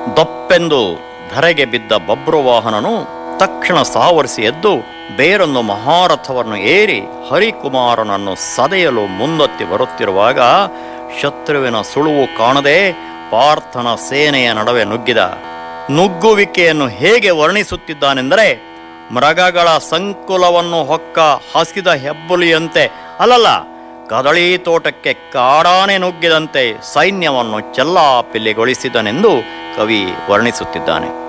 ದಪ್ಪೆಂದು ಧರೆಗೆ ಬಿದ್ದ ಬಬ್ರುವಾಹನನು ತಕ್ಷಣ ಸಾವರಿಸಿ ಎದ್ದು ಬೇರೊಂದು ಮಹಾರಥವನ್ನು ಏರಿ ಹರಿಕುಮಾರನನ್ನು ಸದೆಯಲು ಮುಂದೊತ್ತಿ ಬರುತ್ತಿರುವಾಗ ಶತ್ರುವಿನ ಸುಳುವು ಕಾಣದೆ ಪಾರ್ಥನ ಸೇನೆಯ ನಡುವೆ ನುಗ್ಗಿದ ನುಗ್ಗುವಿಕೆಯನ್ನು ಹೇಗೆ ವರ್ಣಿಸುತ್ತಿದ್ದಾನೆಂದರೆ ಮೃಗಗಳ ಸಂಕುಲವನ್ನು ಹೊಕ್ಕ ಹಸಿದ ಹೆಬ್ಬುಲಿಯಂತೆ ಅಲ್ಲಲ್ಲ ಕದಳಿ ತೋಟಕ್ಕೆ ಕಾಡಾನೆ ನುಗ್ಗಿದಂತೆ ಸೈನ್ಯವನ್ನು ಚೆಲ್ಲಾಪಿಲ್ಲಿಗೊಳಿಸಿದನೆಂದು ಕವಿ ವರ್ಣಿಸುತ್ತಿದ್ದಾನೆ